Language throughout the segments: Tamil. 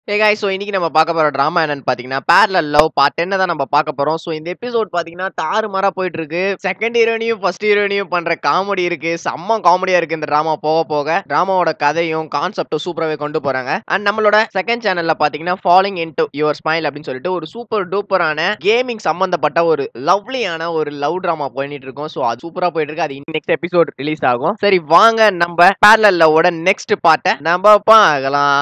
ஹே guys ஸோ இன்னைக்கு நம்ம பார்க்க போற ட்ராமா என்னன்னு பார்த்தீங்கன்னா பேரலல் லவ் பார்ட் டென்னை தான் நம்ம பார்க்க போறோம் ஸோ இந்த எபிசோட் பார்த்தீங்கன்னா தாறுமாறா போயிட்டு இருக்கு செகண்ட் ஹீரோனையும் ஃபர்ஸ்ட் ஹீரோனையும் பண்ற காமெடி இருக்கு செம்ம காமெடியா இருக்கு இந்த ட்ராமா போக போக ட்ராமாவோட கதையும் கான்செப்டும் சூப்பராகவே கொண்டு போறாங்க அண்ட் நம்மளோட செகண்ட் சேனல்ல பார்த்தீங்கன்னா ஃபாலோயிங் இன்டு யுவர் ஸ்மைல் அப்படின்னு சொல்லிட்டு ஒரு சூப்பர் டூப்பரான கேமிங் சம்பந்தப்பட்ட ஒரு லவ்லியான ஒரு லவ் ட்ராமா போயிட்டு இருக்கோம் ஸோ அது சூப்பரா போயிட்டு இருக்கு அது நெக்ஸ்ட் எபிசோட் ரிலீஸ் ஆகும் சரி வாங்க நம்ம பேரலல் லவ்வோட நெக்ஸ்ட் பார்ட்டை நம்ம பார்க்கலாம்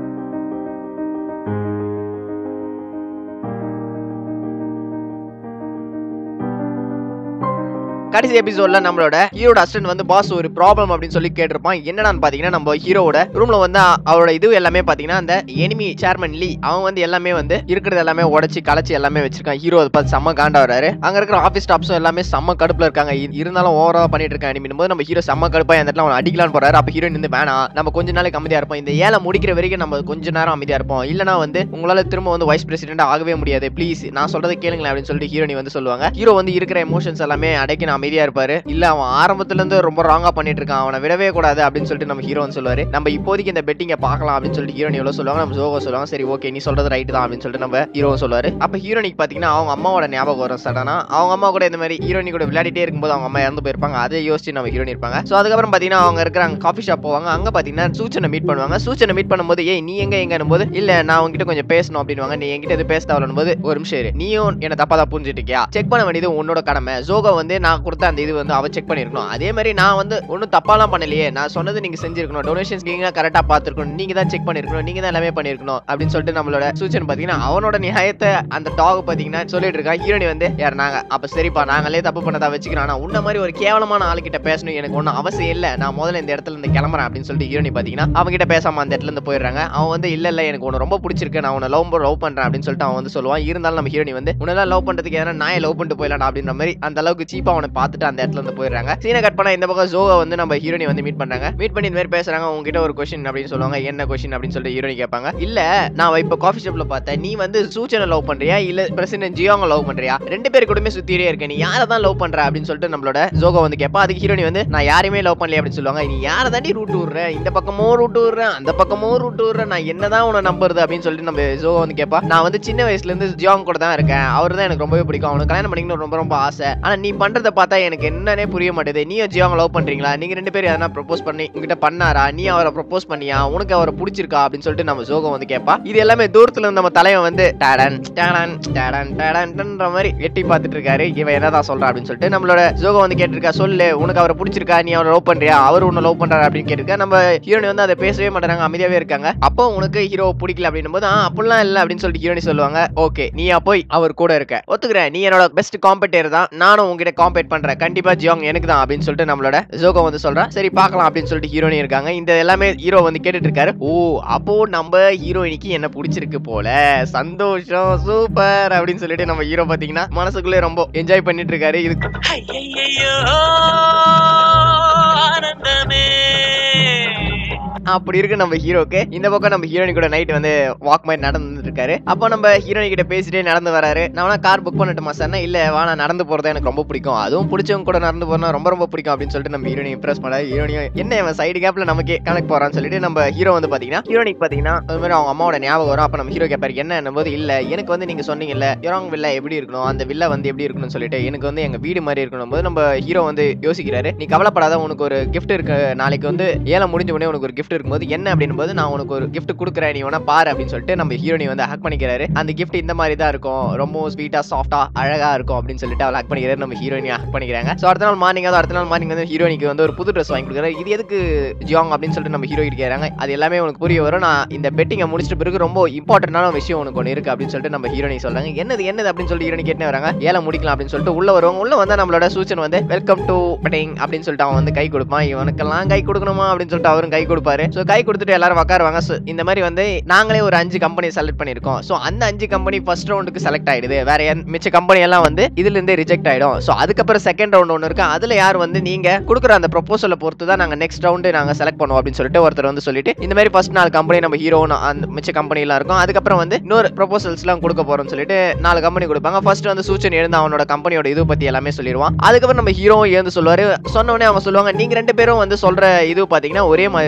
கடைசி எபிசோட்ல நம்மளோட ஹீரோட அசிஸ்டன்ட் வந்து பாஸ் ஒரு ப்ராப்ளம் அப்படின்னு சொல்லி கேட்டிருப்பான் என்னடான்னு பாத்தீங்கன்னா நம்ம ஹீரோட ரூம்ல வந்து அ- அவரோட இது எல்லாமே பாத்தீங்கன்னா அந்த எனிமி சேர்மன் லீ அவன் வந்து எல்லாமே வந்து இருக்கிறது எல்லாமே உடைச்சு கலைச்சு எல்லாமே வச்சிருக்கான் ஹீரோ அதை பார்த்து செம்ம காண்டா வராரு அங்க இருக்கிற ஆஃபீஸ் ஸ்டாப்ஸும் எல்லாமே செம்ம கடுப்புல இருக்காங்க இ- இருந்தாலும் ஓவரா பண்ணிட்டு இருக்கான் enemy போது நம்ம ஹீரோ செம்ம கடுப்பா அந்த இடத்துல அவன் அடிக்கலான்னு போறாரு அப்ப ஹீரோ நின்று வேணாம் நம்ம கொஞ்ச நாளைக்கு அமைதியா இருப்போம் இந்த ஏழை முடிக்கிற வரைக்கும் நம்ம கொஞ்ச நேரம் அமைதியா இருப்போம் இல்லனா வந்து உங்களால திரும்ப வந்து வைஸ் பிரசிடென்ட் ஆகவே முடியாது ப்ளீஸ் நான் சொல்றதை கேளுங்களேன் அப்படின்னு சொல்லிட்டு ஹீரோனி வந்து சொல்லுவாங்க ஹீரோ வந்து இருக்கிற எமோஷன்ஸ் எல்லாமே அடக்கி நான் அமைதியா இருப்பாரு இல்ல அவன் ஆரம்பத்துல இருந்து ரொம்ப ராங்கா பண்ணிட்டு இருக்கான் அவனை விடவே கூடாது அப்படின்னு சொல்லிட்டு நம்ம ஹீரோ வந்து சொல்லுவாரு நம்ம இப்போதைக்கு இந்த பெட்டிங்க பார்க்கலாம் அப்படின்னு சொல்லிட்டு ஹீரோனி எவ்வளவு சொல்லுவாங்க நம்ம ஜோகோ சொல்லுவாங்க சரி ஓகே நீ சொல்றது ரைட் தான் அப்படின்னு சொல்லிட்டு நம்ம ஹீரோ சொல்லுவாரு அப்ப ஹீரோனிக்கு பாத்தீங்கன்னா அவங்க அம்மாவோட ஞாபகம் வரும் சடனா அவங்க அம்மா கூட இந்த மாதிரி ஹீரோனி கூட விளையாடிட்டே இருக்கும்போது அவங்க அம்மா இறந்து போயிருப்பாங்க அதை யோசிச்சு நம்ம ஹீரோனி இருப்பாங்க சோ அதுக்கப்புறம் பாத்தீங்கன்னா அவங்க இருக்கிற காஃபி ஷாப் போவாங்க அங்க பாத்தீங்கன்னா சூச்சனை மீட் பண்ணுவாங்க சூச்சனை மீட் பண்ணும்போது ஏய் நீ எங்க எங்கன்னும் போது இல்ல நான் உங்ககிட்ட கொஞ்சம் பேசணும் அப்படின்னுவாங்க நீ என்கிட்ட எது பேச தேவைன்னு போது ஒரு நிமிஷம் இரு நீயும் என்ன தப்பா தான் புரிஞ்சுட்டு இருக்கியா செக் பண்ண வேண்டியது உன்னோட கடமை ஜோகோ வந்து நான் கொடுத்த அந்த இது வந்து அவ செக் பண்ணிருக்கணும் அதே மாதிரி நான் வந்து ஒன்றும் தப்பாலாம் பண்ணலையே நான் சொன்னது நீங்க செஞ்சிருக்கணும் டொனேஷன்ஸ் நீங்க கரெக்டா பார்த்துருக்கணும் நீங்க தான் செக் பண்ணிருக்கணும் நீங்க தான் எல்லாமே பண்ணிருக்கணும் அப்படின்னு சொல்லிட்டு நம்மளோட சூச்சன் பாத்தீங்கன்னா அவனோட நியாயத்தை அந்த டாக் பாத்தீங்கன்னா சொல்லிட்டு இருக்கா ஹீரோனி வந்து யார் நாங்க அப்ப சரிப்பா நாங்களே தப்பு பண்ணதா வச்சுக்கிறோம் ஆனா உன்ன மாதிரி ஒரு கேவலமான ஆளுகிட்ட பேசணும் எனக்கு ஒன்றும் அவசியம் இல்ல நான் முதல்ல இந்த இடத்துல இருந்து கிளம்புறேன் அப்படின்னு சொல்லிட்டு ஹீரோனி பாத்தீங்கன்னா அவங்க கிட்ட பேசாம அந்த இடத்துல இருந்து போயிடுறாங்க அவன் வந்து இல்ல இல்ல எனக்கு உன்னை ரொம்ப பிடிச்சிருக்கு நான் உன்னை லவ் லவ் பண்றேன் அப்படின்னு சொல்லிட்டு அவன் வந்து சொல்லுவான் இருந்தாலும் நம்ம ஹீரோனி வந்து உன்னெல்லாம் லவ் பண்றதுக்கு எதனா நான் லவ் பண்ணிட்டு போயிடலாம் அப்படின்ற மாதிரி அந்த அளவுக்கு சீப்பா அவனை பார்த்துட்டு அந்த இடத்துல இருந்து போயிடுறாங்க சீனை கட் பண்ணா இந்த பக்கம் ஜோகா வந்து நம்ம ஹீரோனி வந்து மீட் பண்றாங்க மீட் பண்ணி இந்த மாதிரி பேசுறாங்க உங்ககிட்ட ஒரு கொஸ்டின் அப்படின்னு சொல்லுவாங்க என்ன கொஸ்டின் அப்படின்னு சொல்லிட்டு ஹீரோனி கேட்பாங்க இல்ல நான் இப்ப காஃபி ஷாப்ல பார்த்தேன் நீ வந்து சூச்சனை லவ் பண்றியா இல்ல பிரசிடென்ட் ஜியோங்க லவ் பண்றியா ரெண்டு பேர் கூடமே சுத்திட்டே இருக்க நீ யாரை தான் லவ் பண்ற அப்படின்னு சொல்லிட்டு நம்மளோட ஜோகோ வந்து கேட்பா அதுக்கு ஹீரோனி வந்து நான் யாரையுமே லவ் பண்ணல அப்படின்னு சொல்லுவாங்க நீ யாரை தாண்டி ரூட் விடுற இந்த பக்கமும் ரூட் விடுறேன் அந்த பக்கமும் ரூட் விடுறேன் நான் என்னதான் உன்னை நம்புறது அப்படின்னு சொல்லிட்டு நம்ம ஜோகோ வந்து கேட்பா நான் வந்து சின்ன வயசுல இருந்து ஜியோங் கூட தான் இருக்கேன் அவர் தான் எனக்கு ரொம்பவே பிடிக்கும் அவனுக்கு கல்யாணம் பண்ணிக்கணும் ரொம்ப ரொம்ப ஆசை ஆனா நீ பண்றத பார்த்தா எனக்கு என்னன்னே புரிய மாட்டேது நீயும் ஜியோங்க லவ் பண்றீங்களா நீங்க ரெண்டு பேரும் எதனா ப்ரப்போஸ் பண்ணி உங்ககிட்ட பண்ணாரா நீ அவரை ப்ரப்போஸ் பண்ணியா உனக்கு அவரை பிடிச்சிருக்கா அப்படின்னு சொல்லிட்டு நம்ம ஜோகோ வந்து கேட்பா இது எல்லாமே தூரத்துல இருந்து நம்ம தலைவன் வந்து டேடன் டேடன் டேடன் டேடன்ன்ற மாதிரி எட்டி பார்த்துட்டு இருக்காரு இவன் என்னதான் சொல்றா அப்படின்னு சொல்லிட்டு நம்மளோட ஜோகோ வந்து கேட்டிருக்கா சொல்லு உனக்கு அவரை பிடிச்சிருக்கா நீ அவரை லவ் பண்றியா அவர் உன்னை லவ் பண்றாரு அப்படின்னு கேட்டிருக்கா நம்ம ஹீரோனி வந்து அதை பேசவே மாட்டாங்க அமைதியாவே இருக்காங்க அப்போ உனக்கு ஹீரோ பிடிக்கல அப்படின்னும் போது "ஆ, அப்படிலாம் இல்ல அப்படின்னு சொல்லிட்டு ஹீரோனி சொல்லுவாங்க ஓகே நீ போய் அவர் கூட இருக்க ஒத்துக்கிறேன் நீ என்னோட பெஸ்ட் காம்பேட்டர் தான் நானும் உங்ககிட்ட காம்பேட் பண்றேன் கண்டிப்பா ஜியோங் எனக்கு தான் அப்படின்னு சொல்லிட்டு நம்மளோட ஜோகோ வந்து சொல்றான் சரி பார்க்கலாம் அப்படின்னு சொல்லிட்டு ஹீரோனி இருக்காங்க இந்த எல்லாமே ஹீரோ வந்து கேட்டுட்டு இருக்காரு ஓ அப்போ நம்ம ஹீரோயினிக்கு என்ன பிடிச்சிருக்கு போல சந்தோஷம் சூப்பர் அப்படின்னு சொல்லிட்டு நம்ம ஹீரோ பாத்தீங்கன்னா மனசுக்குள்ளே ரொம்ப என்ஜாய் பண்ணிட்டு இருக்காரு இது ஐயையையோ, ஆனந்தமே அப்படி இருக்கு நம்ம ஹீரோக்கு இந்த பக்கம் நம்ம ஹீரோனி கூட நைட் வந்து வாக் மாதிரி நடந்துட்டு இருக்காரு அப்போ நம்ம ஹீரோனி கிட்ட பேசிட்டே நடந்து வராரு நான் வேணா கார் புக் பண்ணட்டுமா சார் இல்ல வேணா நடந்து போறது எனக்கு ரொம்ப பிடிக்கும் அதுவும் பிடிச்சவங்க கூட நடந்து போறதுனா ரொம்ப ரொம்ப பிடிக்கும் அப்படின்னு சொல்லிட்டு நம்ம ஹீரோனி இம்ப்ரெஸ் பண்ண ஹீரோனியும் என்ன இவன் சைடு கேப்ல நமக்கு கனெக்ட் போறான்னு சொல்லிட்டு நம்ம ஹீரோ வந்து பாத்தீங்கன்னா ஹீரோனிக்கு பாத்தீங்கன்னா அது மாதிரி அவங்க அம்மாவோட ஞாபகம் வரும் அப்ப நம்ம ஹீரோ கேட்பாரு என்ன போது இல்ல எனக்கு வந்து நீங்க சொன்னீங்கல்ல யோராங் வில்லா எப்படி இருக்கணும் அந்த வில்லா வந்து எப்படி இருக்கணும்னு சொல்லிட்டு எனக்கு வந்து எங்க வீடு மாதிரி இருக்கணும் போது நம்ம ஹீரோ வந்து யோசிக்கிறாரு நீ கவலைப்படாத உனக்கு ஒரு gift இருக்கு நாளைக்கு வந்து ஏழை முடிஞ்ச உடனே உனக்கு ஒரு gift இருக்கும்போது என்ன அப்படின்னும் போது நான் உனக்கு ஒரு gift கொடுக்குறேன் நீ வேணா பாரு அப்படின்னு சொல்லிட்டு நம்ம ஹீரோனி வந்து ஹக் பண்ணிக்கிறாரு அந்த gift இந்த மாதிரி தான் இருக்கும் ரொம்ப ஸ்வீட்டா சாஃப்டா அழகா இருக்கும் அப்படின்னு சொல்லிட்டு அவள் ஹக் பண்ணிக்கிறாரு நம்ம ஹீரோயினி ஹக் பண்ணிக்கிறாங்க ஸோ அடுத்த நாள் மார்னிங் அது அடுத்த நாள் மார்னிங் வந்து ஹீரோனிக்கு வந்து ஒரு புது ட்ரெஸ் வாங்கி கொடுக்குறாரு இது எதுக்கு ஜியாங் அப்படின்னு சொல்லிட்டு நம்ம ஹீரோ கேட்கறாங்க அது எல்லாமே உனக்கு புரிய வரும் நான் இந்த பெட்டிங்கை முடிச்சிட்ட பிறகு ரொம்ப இம்பார்ட்டன்டான விஷயம் உனக்கு ஒன்று இருக்கு அப்படின்னு சொல்லிட்டு நம்ம ஹீரோனி சொல்றாங்க என்னது என்னது அப்படின்னு சொல்லிட்டு ஹீரோனி கேட்டு வராங்க ஏழை முடிக்கலாம் அப்படின்னு சொல்லிட்டு உள்ள வருவாங்க உள்ள வந்தா நம்மளோட சூச்சன் வந்து வெல்கம் டு பெட்டிங் அப்படின்னு சொல்லிட்டு அவன் வந்து கை கொடுப்பான் இவனுக்கெல்லாம் கை கொடுக்கணுமா அப்படின்னு சொல்லிட்டு அவரும் கை கொடுப்பாரு ஸோ கை கொடுத்துட்டு எல்லாரும் உட்காருவாங்க So, இந்த மாதிரி வந்து நாங்களே ஒரு அஞ்சு கம்பெனி செலக்ட் பண்ணியிருக்கோம் ஸோ அந்த அஞ்சு கம்பெனி ஃபர்ஸ்ட் ரவுண்டுக்கு செலக்ட் ஆயிடுது வேற எந்த- மிச்ச கம்பெனி எல்லாம் வந்து இதுல இருந்தே ரிஜெக்ட் ஆயிடும் ஸோ அதுக்கப்புறம் செகண்ட் ரவுண்ட் ஒன்று இருக்கு அதுல யார் வந்து நீங்க கொடுக்குற அந்த ப்ரொபோசலை பொறுத்து தான் நாங்க நெக்ஸ்ட் ரவுண்டு நாங்க செலக்ட் பண்ணுவோம் அப்படின்னு சொல்லிட்டு ஒருத்தர் வந்து சொல்லிட்டு இந்த மாதிரி ஃபர்ஸ்ட் நாலு கம்பெனி நம்ம ஹீரோ அந்த மிச்ச கம்பெனி எல்லாம் இருக்கும் அதுக்கப்புறம் வந்து இன்னொரு ப்ரொபோசல்ஸ் எல்லாம் கொடுக்க போறோம்னு சொல்லிட்டு நாலு கம்பெனி கொடுப்பாங்க ஃபர்ஸ்ட் வந்து சூச்சன் எழுந்து அவனோட கம்பெனியோட இது பத்தி எல்லாமே சொல்லிடுவான் அதுக்கப்புறம் நம்ம ஹீரோ எழுந்து சொல்லுவாரு சொன்ன உடனே அவங்க சொல்லுவாங்க நீங்க ரெண்டு பேரும் வந்து சொல்ற இது பாத்தீங்கன்னா ஒரே மாதிரி தான் இருக்கு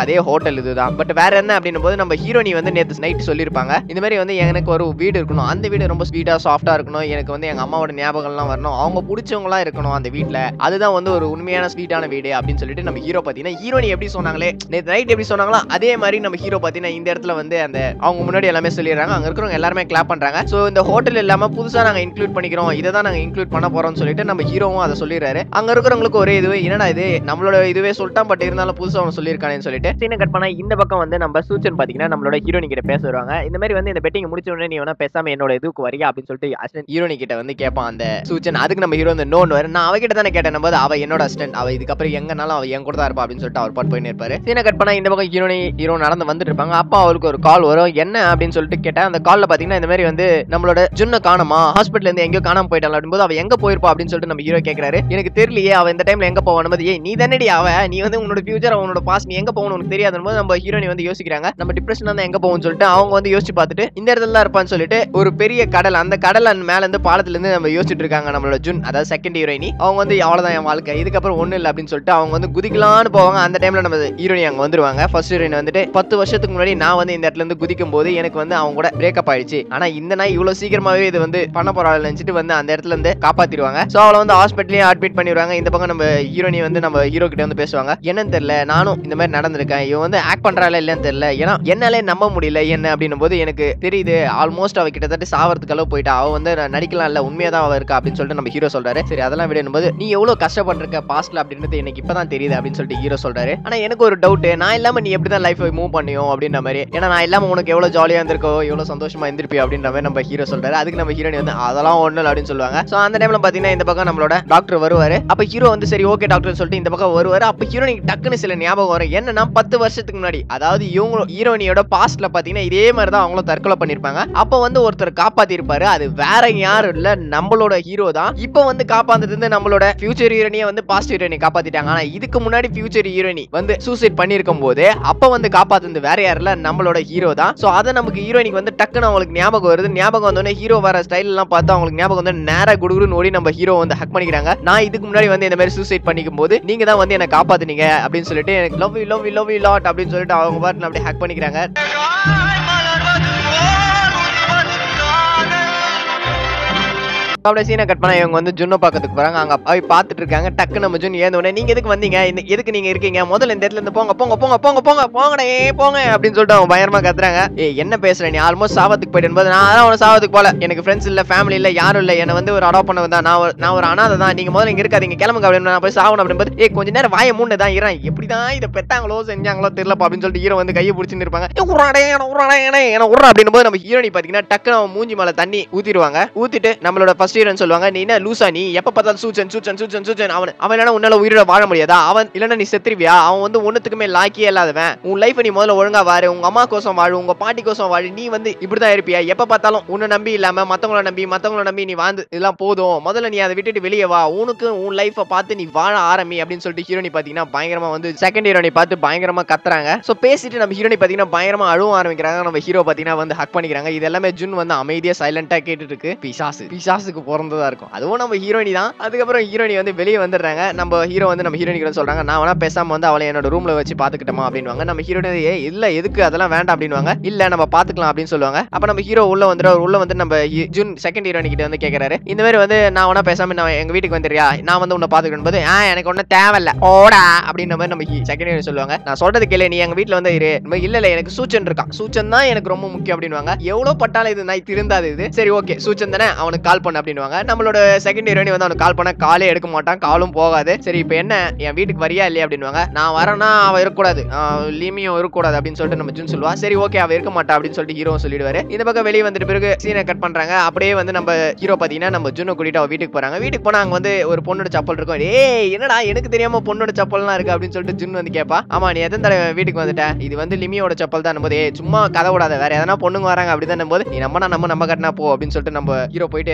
அதே ஹோட்டல் இதுதான் பட் வேற என்ன அப்படின்னும் போது நம்ம ஹீரோனி வந்து நேற்று நைட் சொல்லியிருப்பாங்க இந்த மாதிரி வந்து எனக்கு ஒரு வீடு இருக்கணும் அந்த வீடு ரொம்ப ஸ்வீட்டா சாஃப்டா இருக்கணும் எனக்கு வந்து எங்க அம்மாவோட ஞாபகம்லாம் வரணும் அவங்க பிடிச்சவங்களா இருக்கணும் அந்த வீட்ல அதுதான் வந்து ஒரு உண்மையான ஸ்வீட்டான வீடு அப்படின்னு சொல்லிட்டு நம்ம ஹீரோ பாத்தீங்கன்னா ஹீரோனி எப்படி சொன்னாங்களே நேற்று நைட் எப்படி சொன்னாங்களோ அதே மாதிரி நம்ம ஹீரோ பாத்தீங்கன்னா இந்த இடத்துல வந்து அந்த அவங்க முன்னாடி எல்லாமே சொல்லிடுறாங்க அங்க இருக்கிறவங்க எல்லாருமே கிளாப் பண்றாங்க சோ இந்த ஹோட்டல் இல்லாம புதுசா நாங்க இன்க்ளூட் பண்ணிக்கிறோம் இதை தான் நாங்க இன்க்ளூட் பண்ண போறோம்னு சொல்லிட்டு நம்ம ஹீரோவும் அதை சொல்லிடுறாரு அங்க இருக்கிறவங்களுக்கு ஒரே இதுவே என்னடா இது நம்மளோட இதுவே சொல்லிட்டான் பட் இருந்தாலும் புதுசா அவன் சொல்லியிருக்கானேன்னு சொல்லிட்டு சீனை கட் பண்ணா இந்த பக்கம் வந்து நம்ம சூச்சன் பாத்தீங்கன்னா நம்மளோட ஹீரோனி கிட்ட பேச வருவாங்க இந்த மாதிரி வந்து இந்த பெட்டிங் முடிச்ச உடனே நீ வேணா பேசாம என்னோட இதுக்கு வரியா அப்படின்னு சொல்லிட்டு அசிஸ்டன்ட் ஹீரோனி கிட்ட வந்து கேட்பான் அந்த சூச்சன் அதுக்கு நம்ம ஹீரோ வந்து நோன் வரும் நான் அவகிட்ட தானே கேட்டேன் போது அவ என்னோட அசிஸ்டன்ட் அவ இதுக்கப்புறம் எங்கனாலும் அவ என் கூட தான் இருப்பா அப்படின்னு சொல்லிட்டு அவர் பாட்டு போயின்னு இருப்பாரு சீனை கட் பண்ணா இந்த பக்கம் ஹீரோனி ஹீரோ நடந்து வந்துட்டு இருப்பாங்க அப்பா அவருக்கு ஒரு கால் வரும் என்ன அப்படின்னு சொல்லிட்டு கேட்டா அந்த கால்ல பாத்தீங்கன்னா இந்த மாதிரி வந்து நம்மளோட ஜுன்ன காணமா ஹாஸ்பிட்டல் இருந்து எங்கேயோ காணாம போயிட்டாள் அப்படின்போது அவ எங்க போயிருப்பா அப்படின்னு சொல்லிட்டு நம்ம ஹீரோ கேக்குறாரு எனக்கு தெரியலையே அவ இந்த டைம்ல எங்க போவான்னு போது ஏய் நீ தானடி அவ நீ வந்து உன்னோட ஃபியூச்சர் உன்னோட பாஸ்ட் நீ எங்க போகணும் உனக்கு தெரியாதுன்னு போது நம்ம ஹீரோனி வந்து யோசிக்கிறாங்க நம்ம டிப்ரெஷன் தான் எங்க போவோம்னு சொல்லிட்டு அவங்க வந்து யோசிச்சு பார்த்துட்டு இந்த இடத்துல தான் இருப்பான்னு சொல்லிட்டு ஒரு பெரிய கடல் அந்த கடல் அந்த மேல இருந்து பாலத்துல இருந்து நம்ம யோசிச்சுட்டு இருக்காங்க நம்மளோட ஜூன் அதாவது செகண்ட் ஹீரோயினி அவங்க வந்து அவ்வளவுதான் என் வாழ்க்கை இதுக்கப்புறம் ஒண்ணு இல்லை அப்படின்னு சொல்லிட்டு அவங்க வந்து குதிக்கலான்னு போவாங்க அந்த டைம்ல நம்ம ஹீரோயினி அங்க வந்துருவாங்க ஃபர்ஸ்ட் ஹீரோயின் வந்துட்டு பத்து வருஷத்துக்கு முன்னாடி நான் வந்து இந்த இடத்துல இருந்து குதிக்கும் போது எனக்கு வந்து அவங்க கூட பிரேக்கப் ஆயிடுச்சு ஆனா இந்த நாய் இவ்வளவு சீக்கிரமாவே இது வந்து பண்ண போறாள் நினைச்சிட்டு வந்து அந்த இடத்துல இருந்து காப்பாத்திடுவாங்க சோ அவளை வந்து ஹாஸ்பிட்டலே அட்மிட் பண்ணிடுவாங்க இந்த பக்கம் நம்ம ஹீரோனி வந்து நம்ம ஹீரோ கிட்ட வந்து பேசுவாங்க என்னன்னு தெரியல நானும் இந்த மாதிரி நடந்திருக்கேன் இவன் வந்து ஆக்ட் பண்றாளா இல்லைன்னு தெரியல ஏன்னா என்னாலே நம்ப முடியல என்ன அப்படின்னும் போது எனக்கு தெரியுது ஆல்மோஸ்ட் அவ கிட்டத்தட்ட சாவறதுக்கு அளவு போயிட்டா அவ வந்து நான் நடிக்கலாம் இல்ல உண்மையா தான் அவ இருக்கா அப்படின்னு சொல்லிட்டு நம்ம ஹீரோ சொல்றாரு சரி அதெல்லாம் விடணும் போது நீ எவ்வளவு கஷ்டப்பட்டிருக்க பாஸ்ட்ல அப்படின்றது எனக்கு இப்பதான் தெரியுது அப்படின்னு சொல்லிட்டு ஹீரோ சொல்றாரு ஆனா எனக்கு ஒரு டவுட் நான் இல்லாம நீ எப்படி தான் லைஃப் மூவ் பண்ணியோ அப்படின்ற மாதிரி ஏன்னா நான் இல்லாம உனக்கு எவ்வளவு ஜாலியா இருந்திருக்கோ எவ்வளவு சந்தோஷமா இருந்திருப்பியோ அப்படின்ற மாதிரி நம்ம ஹீரோ சொல்றாரு அதுக்கு நம்ம ஹீரோனி வந்து அதெல்லாம் ஒண்ணு இல்லை அப்படின்னு சொல்லுவாங்க சோ அந்த டைம்ல பாத்தீங்கன்னா இந்த பக்கம் நம்மளோட டாக்டர் வருவாரு அப்ப ஹீரோ வந்து சரி ஓகே டாக்டர் சொல்லிட்டு இந்த பக்கம் வருவாரு அப்ப ஹீரோனிக்கு டக்குன்னு சில ஞாபகம் வரும் என்னன்னா பத்து வருஷத்துக்கு முன்னாடி அதாவது இவங்க ஹீரோனியோட பாஸ்ட்ல பாத்தீங்கன்னா இதே மாதிரி தான் அவங்களும் தற்கொலை பண்ணிருப்பாங்க அப்ப வந்து ஒருத்தர் காப்பாத்திருப்பாரு அது வேற யாரும் இல்ல நம்மளோட ஹீரோ தான் இப்போ வந்து காப்பாந்தது வந்து நம்மளோட ஃபியூச்சர் ஹீரோனியை வந்து பாஸ்ட் ஹீரோனி காப்பாத்திட்டாங்க ஆனா இதுக்கு முன்னாடி ஃபியூச்சர் ஹீரோனி வந்து சூசைட் பண்ணிருக்கும் போது அப்ப வந்து காப்பாத்துனது வேற யாரும் இல்ல நம்மளோட ஹீரோ தான் சோ அதை நமக்கு ஹீரோனிக்கு வந்து டக்குன்னு அவங்களுக்கு ஞாபகம் வருது ஞாபகம் வந்தோடனே ஹீரோ வர ஸ்டைல் எல்லாம் பார்த்து அவங்களுக்கு ஞாபகம் வந்து நேரா குடுகுடுன்னு ஓடி நம்ம ஹீரோ வந்து ஹக் பண்ணிக்கிறாங்க நான் இதுக்கு முன்னாடி வந்து இந்த மாதிரி சூசைட் பண்ணிக்கும் போது நீங்க தான் வந்து என்ன காப்பாத்துனீங்க அப்படின்னு சொல்லிட்டு எனக்கு love you love you love you lot அப்படின்னு சொல்லிட்டு அவங்க பாட்டு அப்படியே ஹக் பண்ணிக்கிறாங்க அப்படியே சீனை கட் பண்ணா இவங்க வந்து ஜுன்னை பார்க்கறதுக்கு போறாங்க அங்க போய் பார்த்துட்டு இருக்காங்க டக்கு நம்ம ஜுன் ஏந்த உடனே நீங்க எதுக்கு வந்தீங்க இந்த எதுக்கு நீங்க இருக்கீங்க முதல்ல இந்த இடத்துல இருந்து போங்க போங்க போங்க போங்க போங்க போங்கடே போங்க அப்படின்னு சொல்லிட்டு அவங்க பயங்கரமா கத்துறாங்க ஏ என்ன பேசுற நீ ஆல்மோஸ்ட் சாவத்துக்கு போயிட்டு போது நான் அதான் உன சாவத்துக்கு போல எனக்கு ஃப்ரெண்ட்ஸ் இல்ல ஃபேமிலி இல்ல யாரும் இல்ல என்ன வந்து ஒரு அடாப்ட் பண்ண வந்தா நான் ஒரு- நான் ஒரு அனாதை தான் நீங்க முதல்ல இங்க இருக்காதீங்க கிளம்புங்க அப்படின்னு நான் போய் சாவணும் அப்படின்னு ஏ கொஞ்ச நேரம் வாய மூணு தான் இறான் எப்படிதான் இதை பெத்தாங்களோ செஞ்சாங்களோ தெரியலப்பா அப்படின்னு சொல்லிட்டு ஹீரோ வந்து கையை பிடிச்சின்னு இருப்பாங்க "ஏய், உர்றாடே என்ன உர்றாடே என்ன என்ன உர்றா அப்படின்னு போது நம்ம ஹீரோனி பாத்தீங்கன்னா டக்குனு அவன் மூஞ்சி மேல தண்ணி ஊத்திடுவாங்க ஊத்திட்டு நம்மளோட ஃபர்ஸ்ட் ஹீரோன்னு சொல்லுவாங்க நீ என்ன லூசா நீ எப்ப பார்த்தாலும் சூச்சன் சூச்சன் சூச்சன் சூச்சன் அவன் அவன் இல்லைன்னா உன்னால உயிரோட வாழ முடியாதா அவன் இல்லைன்னா நீ செத்துருவியா அவன் வந்து ஒண்ணுத்துக்குமே லாக்கியே இல்லாதவன் உன் லைஃப் நீ முதல்ல ஒழுங்கா வாரு உங்க அம்மா கோசம் வாழு உங்க பாட்டி கோசம் வாழு நீ வந்து இப்படிதான் இருப்பியா எப்ப பார்த்தாலும் உன்னை நம்பி இல்லாம மத்தவங்கள நம்பி மத்தவங்கள நம்பி நீ வாழ்ந்து இதெல்லாம் போதும் முதல்ல நீ அதை விட்டுட்டு வெளியே வா உனக்கு உன் லைஃபை பார்த்து நீ வாழ ஆரம்பி அப்படின்னு சொல்லிட்டு ஹீரோனி பாத்தீங்கன்னா பயங்கரமா வந்து செகண்ட் ஹீரோனி பார்த்து பயங்கரமா கத்துறாங்க சோ பேசிட்டு நம்ம ஹீரோனி பாத்தீங்கன்னா பயங்கரமா அழுவ ஆரம்பிக்கிறாங்க நம்ம ஹீரோ பாத்தீங்கன்னா வந்து ஹக் பண்ணிக்கிறாங்க இது எல்லாமே ஜுன் வந்து அமைதியா சைலண்டா கேட்டுட்டு இருக்கு பிசாசு பிசாசுக்கு பிறந்ததா இருக்கும் அதுவும் நம்ம ஹீரோனி தான் அதுக்கப்புறம் ஹீரோனி வந்து வெளியே வந்துடுறாங்க நம்ம ஹீரோ வந்து நம்ம ஹீரோனிக்கு வந்து சொல்றாங்க நான் வேணா பேசாம வந்து அவளை என்னோட ரூம்ல வச்சு பாத்துக்கிட்டோமா அப்படின்வாங்க நம்ம ஹீரோனி ஏ இல்ல எதுக்கு அதெல்லாம் வேண்டாம் அப்படின்வாங்க இல்ல நம்ம பாத்துக்கலாம் அப்படின்னு சொல்லுவாங்க அப்ப நம்ம ஹீரோ உள்ள வந்துரு உள்ள வந்து நம்ம ஹீ- ஜூன் செகண்ட் ஹீரோனி கிட்ட வந்து கேக்குறாரு இந்த மாதிரி வந்து நான் வேணா பேசாம நான் எங்க வீட்டுக்கு வந்துறியா நான் வந்து உன்னை பாத்துக்கணும் போது ஆ எனக்கு ஒன்னும் தேவையில்ல ஓடா அப்படின்ற மாதிரி நம்ம செகண்ட் ஹீரோ சொல்லுவாங்க நான் சொல்றது கேளு நீ எங்க வீட்ல வந்து இரு இந்த மாதிரி இல்ல இல்ல எனக்கு சூச்சன் இருக்கான் சூச்சன் தான் எனக்கு ரொம்ப முக்கியம் அப்படின்வாங்க எவ்வளவு பட்டாலும் இது நாய் திருந்தாது இது சரி ஓகே சூச்சன் தானே அவனுக்கு கால் பண்ண அப்படின்வாங்க நம்மளோட செகண்ட் ஹீரோனி வந்து அவனுக்கு கால் பண்ண காலே எடுக்க மாட்டான் காலும் போகாது சரி இப்போ என்ன என் வீட்டுக்கு வரியா இல்லையா அப்படின்வாங்க நான் வரேன்னா அவ இருக்கக்கூடாது லிமியும் இருக்கக்கூடாது அப்படின்னு சொல்லிட்டு நம்ம ஜூன் சொல்லுவா சரி ஓகே அவ இருக்க மாட்டா அப்படின்னு சொல்லிட்டு ஹீரோ சொல்லிடுவாரு இந்த பக்கம் வெளியே வந்துட்டு பிறகு சீனை கட் பண்றாங்க அப்படியே வந்து நம்ம ஹீரோ பாத்தீங்கன்னா நம்ம ஜூனை கூட்டிட்டு அவ வீட்டுக்கு போறாங்க வீட்டுக்கு போனா அங்க வந்து ஒரு பொண்ணோட சப்பல் இருக்கும் ஏய் என்னடா எனக்கு தெரியாம பொண்ணோட சப்பல்லாம் இருக்கு அப்படின்னு சொல்லிட்டு ஜுன் வந்து கேப்பா ஆமா நீ எத்தனை தடவை வீட்டுக்கு வந்துட்ட இது வந்து லிமியோட சப்பல் தான் போது சும்மா கதை விடாத வேற எதனா பொண்ணுங்க வராங்க அப்படி தான் போது நீ நம்ம நம்ம நம்ம கட்டினா போ அப்படின்னு சொல்லிட்டு நம்ம ஹீரோ போயிட்டே இருக்காரு நம்ம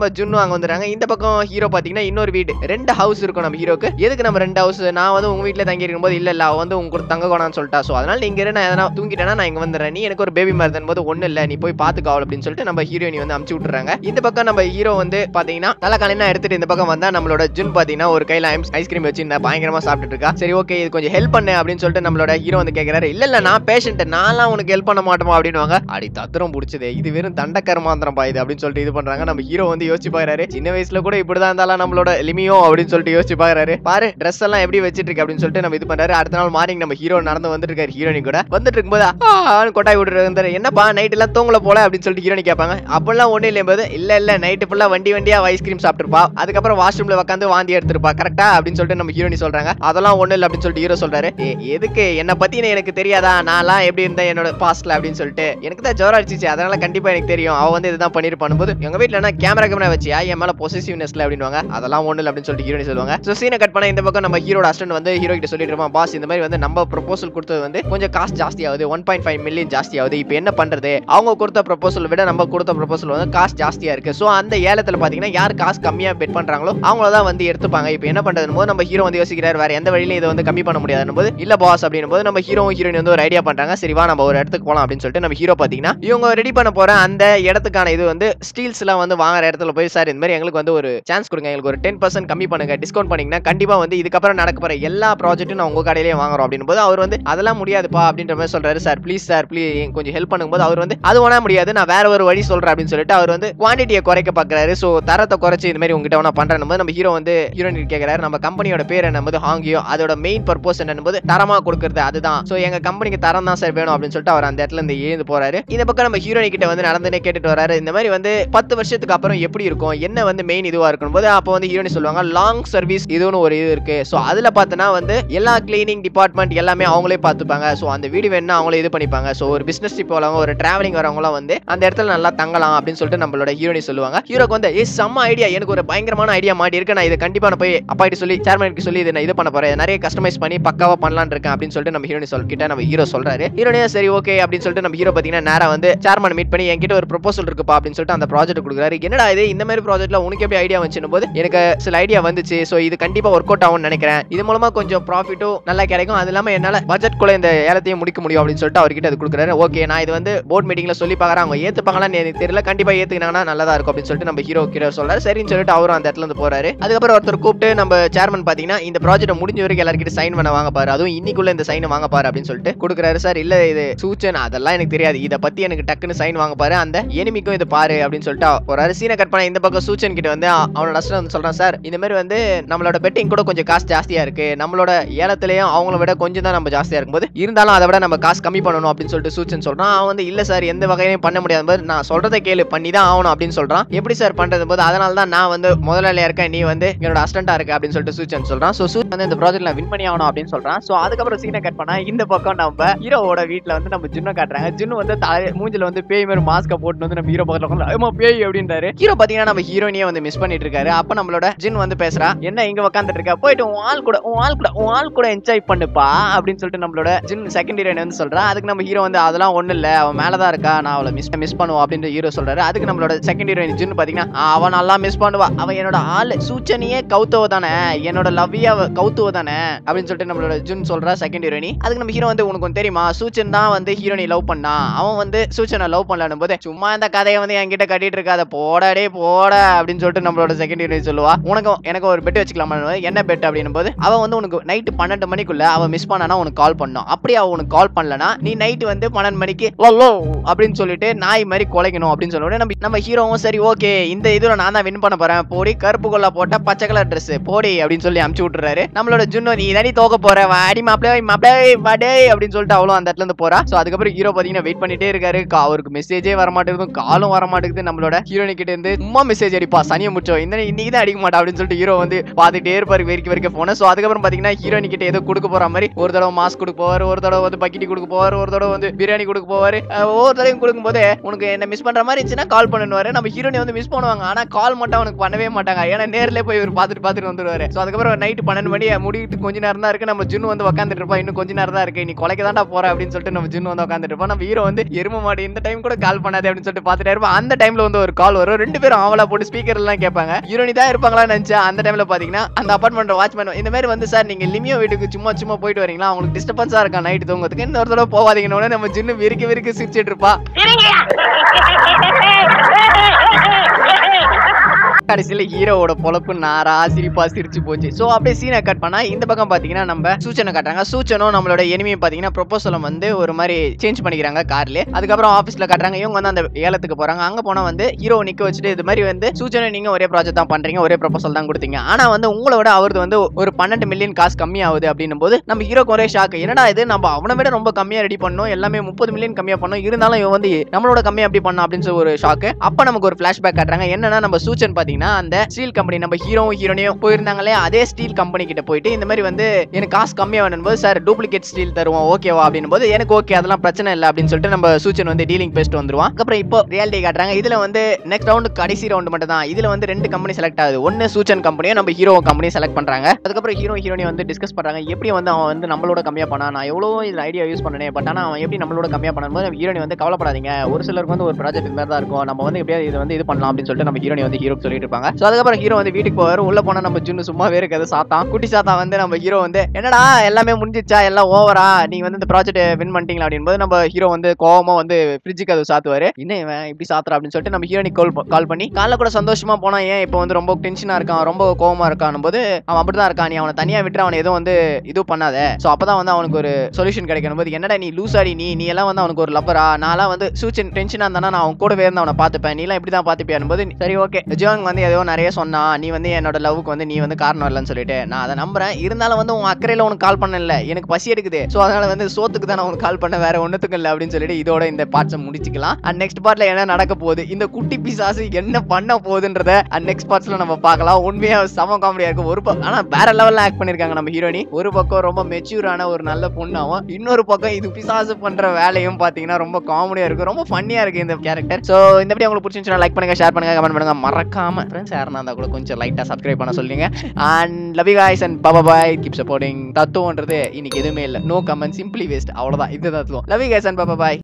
நம்ம ஜுன்னு அங்க வந்துறாங்க இந்த பக்கம் ஹீரோ பாத்தீங்கன்னா இன்னொரு வீடு ரெண்டு ஹவுஸ் இருக்கும் நம்ம ஹீரோக்கு எதுக்கு நம்ம ரெண்டு ஹவுஸ் நான் வந்து உங்க வீட்ல தங்கி இருக்கும்போது இல்ல இல்ல அவ வந்து உங்க கூட தங்க கோணான்னு சொல்லிட்டா சோ அதனால நீங்க இரு, நான் எதனா தூங்கிட்டேன்னா நான் இங்க வந்துடுறேன் நீ எனக்கு ஒரு பேபி மாதிரி தரும் போது ஒண்ணு இல்ல நீ போய் பாத்துக்கோ அவள் அப்படின்னு சொல்லிட்டு நம்ம ஹீரோயினி வந்து அமுச்சு விட்டுறாங்க இந்த பக்கம் நம்ம ஹீரோ வந்து பாத்தீங்கன்னா தலை காலையில எடுத்துட்டு இந்த பக்கம் வந்தா நம்மளோட ஜுன் பாத்தீங்கன்னா ஒரு கையில ஐஸ்கிரீம் வச்சு இந்த பயங்கரமா சாப்பிட்டுட்டு இருக்கா சரி ஓகே இது கொஞ்சம் ஹெல்ப் பண்ணு அப்படின்னு சொல்லிட்டு நம்மளோட ஹீரோ வந்து கேக்குறாரு இல்ல இல்ல நான் பேஷண்ட் நான்லாம் உனக்கு ஹெல்ப் பண்ண மாட்டோமா அப்படின்னுவாங்க அடி தத்திரம் பிடிச்சது இது வெறும் தண்ட கர்மாந்திரம் பா இது அப்படின்னு சொல்லிட்டு இது பண்றாங்க நம்ம ஹீரோ வந்து யோசிச்சு பாக்குறாரு சின்ன வயசுல கூட இப்படிதான் இருந்தாலும் நம்மளோட லிமியோ அப்படின்னு சொல்லிட்டு யோசிச்சு பாக்குறாரு பாரு ட்ரெஸ் எல்லாம் எப்படி வச்சிட்டு இருக்கு அப்படின்னு சொல்லிட்டு நம்ம இது பண்றாரு அடுத்த நாள் மார்னிங் நம்ம ஹீரோ நடந்து வந்துட்டு இருக்காரு ஹீரோனி கூட வந்துட்டு இருக்கும்போது ஆன்னு கொட்டாய் விட்டுட்டு இருந்தாரு என்னப்பா நைட் எல்லாம் தூங்கல போல அப்படின்னு சொல்லிட்டு ஹீரோனி கேட்பாங்க அப்பெல்லாம் ஒண்ணு இல்லையும் போது இல்ல இல்ல நைட்டு ஃபுல்லா வண்டி வண்டியா ஐஸ்கிரீம் சாப்பிட்டுருப்பா அதுக்கப்புறம் வாஷ்ரூம்ல உட்காந்து வாந்தி எடுத்திருப்பா கரெக்டா அப்படின்னு சொல்லிட்டு நம்ம ஹீரோனி சொல்றாங்க அதெல்லாம் ஒண்ணு இல்ல அப்படின்னு சொல்லிட்டு ஹீரோ சொல்றாரு "ஏ, எதுக்கு என்ன பத்தி எனக்கு தெரியாதா நான்லாம் எப்படி இருந்தேன் என்னோட பாஸ்ட்ல அப்படின்னு சொல்லிட்டு எனக்கு தான் ஜோரம் அடிச்சிச்சு அதனால கண்டிப்பா எனக்கு தெரியும் அவ வந்து இதுதான் பண்ணிருப்பான் போது எங்க வீட்ல என்ன கேமரா கேமரா வச்சியா என் மேல பொசிசிவ்னஸ்ல அப்படின்வாங்க அதெல்லாம் ஒண்ணு இல்ல அப்படின்னு சொல்லிட்டு ஹீரோனி சொல்லுவாங்க சோ சீனை கட் பண்ண இந்த பக்கம் நம்ம ஹீரோட அசிஸ்டன்ட் வந்து ஹீரோ கிட்ட சொல்லிட்டு இருப்பான் பாஸ் இந்த மாதிரி வந்து நம்ம ப்ரொபோசல் கொடுத்தது வந்து கொஞ்சம் காஸ்ட் ஜாஸ்தி ஆகுது ஒன் பாயிண்ட் ஃபைவ் மில்லியன் ஜாஸ்தி ஆகுது இப்போ என்ன பண்றது அவங்க கொடுத்த ப்ரொபோசல் விட நம்ம கொடுத்த ப்ரொபோசல் வந்து காஸ்ட் ஜாஸ்தியா இருக்கு சோ அந்த ஏலத்துல பாத்தீங்கன்னா யார் காசு கம்மியா பெட் பண்றாங்களோ அவங்கள தான் வந்து எடுத்துப்பாங்க இப்போ என்ன பண்றதுன்னு போது நம்ம ஹீரோ வந்து யோசிக்கிறாரு வேற எந்த வழியிலும் இதை வந்து கம்மி பண்ண முடியாதுன்னு போது இல்ல பாஸ் அப்படின்னும் போது நம்ம ஹீரோ ஹீரோயின் வந்து ஒரு ஐடியா பண்றாங்க சரி வா நம்ம ஒரு இடத்துக்கு போலாம் அப்படின்னு சொல்லிட்டு நம்ம ஹீரோ பாத்தீங்கன்னா இவங்க ரெடி பண்ண போற அந்த இடத்துக்கான இது வந்து ஸ்டீல்ஸ் எல்லாம் வந்து வாங்குற இடத்துல போய் சார் இந்த மாதிரி எங்களுக்கு வந்து ஒரு சான்ஸ் கொடுங்க எங்களுக்கு ஒரு டென் பர்சன்ட் கம்மி பண்ணுங்க டிஸ்கவுண்ட் பண்ணீங்கன்னா கண்டிப்பா வந்து இதுக்கப்புறம் நடக்க போற எல்லா ப்ராஜெக்ட்டும் நான் உங்க கடையிலேயே வாங்குறோம் அப்படின்னு போது அவர் வந்து அதெல்லாம் முடியாதுப்பா அப்படின்ற மாதிரி சொல்றாரு சார் ப்ளீஸ் சார் ப்ளீஸ் கொஞ்சம் ஹெல்ப் பண்ணும்போது அவர் வந்து அது வேணா முடியாது நான் வேற ஒரு வழி சொல்றேன் அப்படின்னு சொல்லிட்டு அவர் வந்து குவான்டிட்டியை குறைக்க பாக்குறாரு சோ தரத்தை குறைச்சு இந்த மாதிரி உங்ககிட்ட வேணா பண்றேன் போது நம்ம ஹீரோ வந்து ஹீரோயின் கேக்குறாரு நம்ம கம்பெனியோட பேர் என்னும்போது ஹாங்கியோ அதோட மெயின் பர்பஸ் என்னும்போது தரமா கொடுக்கறது அதுதான் சோ எங்க கம்பெனிக்கு தரம் தான் சார் வேணும் அப்படின்னு சொல்லிட்டு அவர் அந்த இடத்துல இருந்து எழுந்து போறாரு இந்த பக்கம் நம்ம ஹீரோயின் கிட்ட வந்து நடந்துனே கேட்டுட்டு வராரு இந்த மாதிரி வந்து பத்து வருஷத்துக்கு அப்புறம் எப்படி இருக்கும் என்ன வந்து மெயின் இதுவா இருக்கும் போது அப்போ வந்து ஹீரோயின் சொல்லுவாங்க லாங் சர்வீஸ் இதுன்னு ஒரு இது இருக்கு சோ அதுல பார்த்தனா வந்து எல்லா கிளீனிங் டிபார்ட்மெண்ட் எல்லாமே அவங்களே பார்த்துப்பாங்க சோ அந்த வீடு வேணா அவங்களே இது பண்ணிப்பாங்க சோ ஒரு பிசினஸ் ட்ரிப் போலவங்க ஒரு டிராவலிங் வரவங்களாம் வந்து அந்த இடத்துல நல்லா தங்கலாம் அப்படின்னு சொல்லிட்டு நம்மளோட ஹீரோனி சொல்லுவாங்க ஹீரோக்கு வந்து ஏ செம்ம ஐடியா எனக்கு ஒரு பயங்கரமான ஐடியா மாட்டி இருக்கு நான் இதை கண்டிப்பா நான் போய் அப்பா கிட்ட சொல்லி சேர்மனுக்கு சொல்லி இதை நான் இது பண்ண போறேன் நிறைய கஸ்டமைஸ் பண்ணி பக்காவா பண்ணலாம்னு இருக்கேன் அப்படின்னு சொல்லிட்டு நம்ம ஹீரோனி சொல் கிட்ட நம்ம ஹீரோ சொல்றாரு ஹீரோனியா சரி ஓகே அப்படின்னு சொல்லிட்டு நம்ம ஹீரோ பாத்தீங்கன்னா நேரா வந்து சேர்மன் மீட் பண்ணி என்கிட்ட ஒரு ப்ரொபோசல் இருக்குப்பா அப்படின்னு சொல்லிட்டு அந்த ப்ராஜெக்ட் கொடுக்குறாரு என்னடா இது இந்த மாதிரி ப்ராஜெக்ட்ல உனக்கு எப்படி ஐடியா வந்துச்சுன்னு போது எனக்கு சில ஐடியா வந்துச்சு ஸோ இது கண்டிப்பா ஒர்க் அவுட் ஆகும்னு நினைக்கிறேன் இது மூலமா கொஞ்சம் ப்ராஃபிட்டும் நல்லா கிடைக்கும் அது இல்லாம என்னால பட்ஜெட் குள்ள இந்த ஏலத்தையும் முடிக்க முடியும் அப்படின்னு சொல்லிட்டு அவர்கிட்ட அது கொடுக்குறாரு ஓகே நான் இது வந்து போர்ட் மீட்டிங்ல சொல்லி பார்க்கறேன் அவங்க ஏத்துப்பாங்களான்னு எனக்கு தெரியல கண்டிப்பா ஏத்துக்கினாங்கன்னா நல்லதா இருக்கும் அப்படின்னு சொல்லிட்டு நம்ம ஹீரோ கிட்ட சொல்றாரு சரின்னு சொல்லிட்டு அவரும் அந்த இடத்துல இருந்து போறாரு அதுக்கப்புறம் ஒருத்தர் கூப்பிட்டு நம்ம சேர்மன் பாத்தீங்கன்னா இந்த ப்ராஜெக்ட் முடிஞ்ச வரைக்கும் எல்லாருக்கிட்ட சைன் பண்ண வாங்க பாரு அதுவும் இன்னைக்குள்ள இந்த சைன் வாங்க பாரு அப்படின்னு சொல்லிட்டு கொடுக்குறாரு சார் இல்ல இது சூச்சன் அதெல்லாம் எனக்கு தெரியாது இதை பத்தி எனக்கு டக்குன்னு சைன் வாங்க பாரு அந்த எனிமிக்கும் இது பாரு அப்படின்னு சொல்லிட்டு ஒரு அரிசீனை கட் பண்ண இந்த பக்கம் சூச்சன் கிட்ட வந்து அ- அவனோட அஸ்டன் வந்து சொல்றான் சார் இந்த மாதிரி வந்து நம்மளோட பெட்டிங் கூட கொஞ்சம் காசு ஜாஸ்தியா இருக்கு நம்மளோட ஏலத்திலயும் அவங்கள விட கொஞ்சம் தான் நம்ம ஜாஸ்தியா இருக்கும்போது இருந்தாலும் அதை விட நம்ம காசு கம்மி பண்ணணும் அப்படின்னு சொல்லிட்டு சூச்சன் சொல்றான் அவன் வந்து இல்ல சார் எந்த வகையிலையும் பண்ண முடியாத போது நான் சொல்றதை கேளு பண்ணி தான் ஆகணும் அப்படின்னு சொல்றான் எப்படி சார் பண்றது போது அதனால தான் நான் வந்து முதலாளியா இருக்கேன் நீ வந்து என்னோட அஸ்டண்டா இருக்க அப்படின்னு சொல்லிட்டு சூச்சன் சொல்றான் சோ சூச் வந்து இந்த ப்ராஜெக்ட்ல வின் பண்ணி ஆகணும் அப்படின்னு சொல்றான் சோ அதுக்கப்புறம் சீனை கட் பண்ணா இந்த பக்கம் நம்ம ஹீரோவோட வீட்ல வந்து நம்ம ஜுன்ன காட்டுறாங்க ஜுன்னு வந்து தலை மூஞ்சில வந்து பேய் மாதிரி மாஸ்க போட்டு வந்து நம்ம ஹீரோ பக்கத்துல உட்கார்ந்து, "ஏம்மா, பேய் அப்படின்றாரு ஹீரோ பாத்தீங்கன்னா நம்ம ஹீரோனியே வந்து மிஸ் பண்ணிட்டு இருக்காரு அப்ப நம்மளோட ஜின் வந்து பேசுறா என்ன இங்க உட்காந்துட்டு இருக்க போயிட்டு உன் ஆள் கூட உன் ஆள் கூட உன் ஆள் கூட என்ஜாய் பண்ணுப்பா அப்படின்னு சொல்லிட்டு நம்மளோட ஜின் செகண்ட் ஹீரோயின் வந்து சொல்றா அதுக்கு நம்ம ஹீரோ வந்து அதெல்லாம் ஒண்ணு இல்ல அவன் மேலதான் இருக்கா நான் அவளை மிஸ் மிஸ் பண்ணுவோம் அப்படின்னு ஹீரோ சொல்றாரு அதுக்கு நம்மளோட செகண்ட் ஹீரோயின் ஜின் பாத்தீங்கன்னா "ஆ, அவன் நல்லா மிஸ் பண்ணுவா அவன் என்னோட ஆள் சூச்சனையே கௌத்தவ தானே என்னோட லவ்வியா கௌத்துவ தானே அப்படின்னு சொல்லிட்டு நம்மளோட ஜுன் சொல்றா செகண்ட் ஹீரோயினி அதுக்கு நம்ம ஹீரோ வந்து உனக்கு ஒண்ணு தெரியுமா சூச்சன் தான் வந்து ஹீரோனி லவ் பண்ணா அவன் வந்து சூச்சனை லவ் பண்ணலான்னு போது சும்மா இந்த கதையை வந்து என்கிட்ட கட்டிட்டு இருக்காத போடாடே போட அப்படின்னு சொல்லிட்டு நம்மளோட செகண்ட் ஹீரோயின் சொல்லுவா உனக்கு எனக்கு ஒரு பெட் வச்சுக்கலாமா என்ன பெட் அப்படின்னும் போது அவன் வந்து உனக்கு நைட்டு பன்னெண்டு மணிக்குள்ள அவன் மிஸ் பண்ணானா உனக்கு கால் பண்ணும் அப்படியே அவன் உனக்கு கால் பண்ணலனா நீ நைட்டு வந்து பன்னெண்டு மணிக்கு லோ அப்படின்னு சொல்லிட்டு நாய் மாதிரி குலைக்கணும் அப்படின்னு சொல்லுவோம் நம்ம நம்ம ஹீரோவும் சரி ஓகே இந்த இதுல நான் தான் வின் பண்ண போறேன் போடி கருப்பு கொள்ளா போட்ட பச்சை கலர் Dress போடி அப்படின்னு சொல்லி அமுச்சு விட்டுறாரு நம்மளோட ஜுன்னோ நீ தானே தோக்க போற வாடி மாப்பிளே மாப்பிளே வாடே அப்படின்னு சொல்லிட்டு அவளும் அந்த இடத்துல இருந்து போறா சோ அதுக்கப்புறம் ஹீரோ பாத்தீங்கன்னா வெயிட் பண்ணிட்டே இருக்காரு கா- அவருக்கு மெசேஜே வர மாட்டேங்குது காலும் வர மாட்டேங்குது நம்மளோட ஹீரோனி கிட்ட இருந்து சும்மா மெசேஜ் அடிப்பா சனியை முடிச்சோம் இந்த இன்னைக்கு தான் அடிக்க மாட்டா அப்படின்னு சொல்லிட்டு ஹீரோ வந்து பாத்துட்டே இருப்பாரு வெறிக்க வெறிக்க போன சோ அதுக்கப்புறம் பாத்தீங்கன்னா ஹீரோனி கிட்ட ஏதோ கொடுக்க போற மாதிரி ஒரு தடவை மாஸ்க் கொடுக்க போவாரு ஒரு தடவை வந்து பக்கெட்டி கொடுக்க போவாரு ஒரு தடவை வந்து பிரியாணி கொடுக்க போவாரு அஹ் ஒவ்வொரு தடவையும் கொடுக்கும் போது உனக்கு என்ன மிஸ் பண்ற மாதிரி இருந்துச்சுன்னா கால் பண்ணுவாரு நம்ம ஹீரோனி வந்து மிஸ் பண்ணுவாங்க ஆனா கால் மட்டும் அவனுக்கு பண்ணவே மாட்டாங்க ஏன்னா நேர்ல போய் இவர் பாத்துட்டு பாத்துட்டு வந்துருவாரு சோ அதுக்கப்புறம் நைட் பன்னெண்டு மணி முடிக்கிட்டு கொஞ்ச நேரம் தான் இருக்கு நம்ம ஜுன்னு வந்து உட்காந்துட்டு இருப்பா இன்னும் கொஞ்ச நேரம் தான் இருக்கு நீ கொலைக்க தான்டா போற அப்படின்னு சொல்லிட்டு நம்ம ஜுன்னு வந்து உட்காந்துட்டு இருப்போம் நம்ம ஹீரோ வந்து எரும மாடு இந்த டைம் கூட கால் பண்ணாதே அப்படின்னு சொல்லிட்டு பாத்துட்டே இருப்போம் அந்த டைம்ல வந்து ஒரு கால் வரும் ரெண்டு பேரும் எல்லாரும் அவளை போட்டு ஸ்பீக்கர் எல்லாம் கேட்பாங்க ஹீரோனி தான் இருப்பாங்களான்னு நினைச்சா அந்த டைம்ல பாத்தீங்கன்னா அந்த அபார்ட்மெண்ட் வாட்ச்மேன் இந்த மாதிரி வந்து சார் நீங்க லிமியோ வீட்டுக்கு சும்மா சும்மா போயிட்டு வரீங்களா அவங்களுக்கு டிஸ்டர்பன்ஸா இருக்கா நைட் தூங்கறதுக்கு இன்னொரு தடவை போவாதீங்கன்னு உடனே நம்ம ஜின்னு விரிக்க விரிக்க சிரிச்சிட்டு இருப்பா கடைசியில ஹீரோவோட பொழப்பு நாரா சிரிப்பா சிரிச்சு போச்சு சோ அப்படியே சீனை கட் பண்ணா இந்த பக்கம் பாத்தீங்கன்னா நம்ம சூச்சனை காட்டுறாங்க சூச்சனும் நம்மளோட எனிமியை பாத்தீங்கன்னா ப்ரொபோசலம் வந்து ஒரு மாதிரி சேஞ்ச் பண்ணிக்கிறாங்க கார்ல அதுக்கப்புறம் ஆபீஸ்ல காட்டுறாங்க இவங்க வந்து அந்த ஏலத்துக்கு போறாங்க அங்க போனா வந்து ஹீரோ நிக்க வச்சுட்டு இது மாதிரி வந்து சூச்சனை நீங்க ஒரே ப்ராஜெக்ட் தான் பண்றீங்க ஒரே ப்ரொபோசல் தான் கொடுத்தீங்க ஆனா வந்து உங்களோட அவரது வந்து ஒரு பன்னெண்டு மில்லியன் காசு கம்மி ஆகுது அப்படின்னும் போது நம்ம ஹீரோக்கு ஒரே ஷாக் என்னடா இது நம்ம அவனை விட ரொம்ப கம்மியா ரெடி பண்ணோம் எல்லாமே முப்பது மில்லியன் கம்மியா பண்ணோம் இருந்தாலும் இவன் வந்து நம்மளோட கம்மியா எப்படி பண்ணோம் அப்படின்னு சொல்லி ஒரு ஷாக்கு அப்ப நமக்கு ஒரு பிளாஷ்பேக் காட்டுறாங்க என்னன்னா நம்ம சூச்சன் பாத்தீங்கன்னா அந்த ஸ்டீல் கம்பெனி நம்ம ஹீரோவும் ஹீரோனையும் போயிருந்தாங்களே அதே ஸ்டீல் கம்பெனி கிட்ட போயிட்டு இந்த மாதிரி வந்து எனக்கு காசு கம்மியா வேணும் போது சார் டூப்ளிகேட் ஸ்டீல் தருவோம் ஓகேவா அப்படின்னு போது எனக்கு ஓகே அதெல்லாம் பிரச்சனை இல்லை அப்படின்னு சொல்லிட்டு நம்ம சூச்சன் வந்து டீலிங் பேஸ்ட் வந்துருவான் அப்புறம் இப்போ ரியாலிட்டி காட்டுறாங்க இதுல வந்து நெக்ஸ்ட் ரவுண்டு கடைசி ரவுண்டு மட்டும் தான் இதுல வந்து ரெண்டு கம்பெனி செலக்ட் ஆகுது ஒன்னு சூச்சன் கம்பெனியும் நம்ம ஹீரோ கம்பெனி செலக்ட் பண்றாங்க அதுக்கப்புறம் ஹீரோ ஹீரோனி வந்து டிஸ்கஸ் பண்றாங்க எப்படி வந்து அவன் வந்து நம்மளோட கம்மியா பண்ணா நான் எவ்வளவு இதுல ஐடியா யூஸ் பண்ணனே பட் ஆனா அவன் எப்படி நம்மளோட கம்மியா பண்ணும்போது ஹீரோனி வந்து கவலைப்படாதீங்க ஒரு சிலருக்கு வந்து ஒரு ப்ராஜெக்ட் மாதிரி தான் இருக்கும் நம்ம வந்து எப்படியாவது இது வந்து இது பண்ணலாம் அப்படின்னு சொல்லிட்டு நம்ம ஹீரோனி வந்து ஹீரோ சொல்லிட்டு இருப்பாங்க ஸோ அதுக்கப்புறம் ஹீரோ வந்து வீட்டுக்கு போவார் உள்ள போனா நம்ம ஜுன்னு சும்மாவே இருக்காது சாத்தான் குட்டி சாத்தா வந்து நம்ம ஹீரோ வந்து என்னடா எல்லாமே முடிஞ்சிச்சா எல்லாம் ஓவரா நீங்க வந்து இந்த ப்ராஜெக்ட் வின் பண்ணிட்டீங்களா அப்படின்னு போது நம்ம ஹீரோ வந்து கோவமா வந்து ஃப்ரிட்ஜுக்கு அது சாத்துவாரு என்ன இவன் இப்படி சாத்துறா அப்படின்னு சொல்லிட்டு நம்ம ஹீரோனி கால் கால் பண்ணி காலைல கூட சந்தோஷமா போனா ஏன் இப்போ வந்து ரொம்ப டென்ஷனா இருக்கான் ரொம்ப கோவமா இருக்கான் போது அவன் அப்படிதான் இருக்கான் நீ அவனை தனியா விட்டு அவனை எதுவும் வந்து இது பண்ணாத சோ அப்பதான் வந்து அவனுக்கு ஒரு சொல்யூஷன் கிடைக்கணும் போது என்னடா நீ லூசாடி நீ நீ எல்லாம் வந்து அவனுக்கு ஒரு லப்பரா நான்லாம் வந்து சூச்சன் டென்ஷனா இருந்தானா நான் அவன் கூடவே இருந்து அவனை பார்த்துப்பேன் நீ எல்லாம் இப்படி தான் பார்த்துப்பியான் போது சரி ஓகே ஜோங் வந்து ஏதோ நிறைய சொன்னா நீ வந்து என்னோட லவ்வுக்கு வந்து நீ வந்து காரணம் இல்லைன்னு சொல்லிட்டு நான் அதை நம்புறேன் இருந்தாலும் வந்து உன் அக்கறையில உனக்கு கால் பண்ணல எனக்கு பசி எடுக்குது சோ அதனால வந்து சோத்துக்கு தான் நான் உனக்கு கால் பண்ண வேற ஒண்ணுத்துக்கும் இல்லை அப்படின்னு சொல்லிட்டு இதோட இந்த பார்ட்ஸை முடிச்சுக்கலாம் அண்ட் நெக்ஸ்ட் பார்ட்ல என்ன நடக்க போகுது இந்த குட்டி பிசாசு என்ன பண்ண போகுதுன்றத அண்ட் நெக்ஸ்ட் பார்ட்ஸ்ல நம்ம பார்க்கலாம் உண்மையா செம காமெடியா இருக்கும் ஒரு பக்கம் ஆனா வேற லெவல்ல ஆக்ட் பண்ணிருக்காங்க நம்ம ஹீரோனி ஒரு பக்கம் ரொம்ப மெச்சூரான ஒரு நல்ல பொண்ணாவும் இன்னொரு பக்கம் இது பிசாசு பண்ற வேலையும் பாத்தீங்கன்னா ரொம்ப காமெடியா இருக்கும் ரொம்ப ஃபன்னியா இருக்கு இந்த கேரக்டர் சோ இந்த வீடியோ உங்களுக்கு பிடிச்சிருந்துச்சுன்னா லைக் பண்ணுங்க ஷேர் பண்ணுங்க கமெண்ட் பண்ணுங்க மறக்காம ஃப்ரெண்ட்ஸ் யாருன்னா இருந்தா கூட கொஞ்சம் லைட்டா சப்ஸ்கிரைப் பண்ண சொல்லுங்க and love you guys and பாபா பாய் கீப் சப்போர்ட்டிங் தத்துவம்ன்றது இன்னைக்கு எதுவுமே இல்லை நோ கமெண்ட் சிம்பிளி வேஸ்ட் அவ்வளவுதான் இது தத்துவம் லவ் யூ guys அண்ட் பாபா பாய்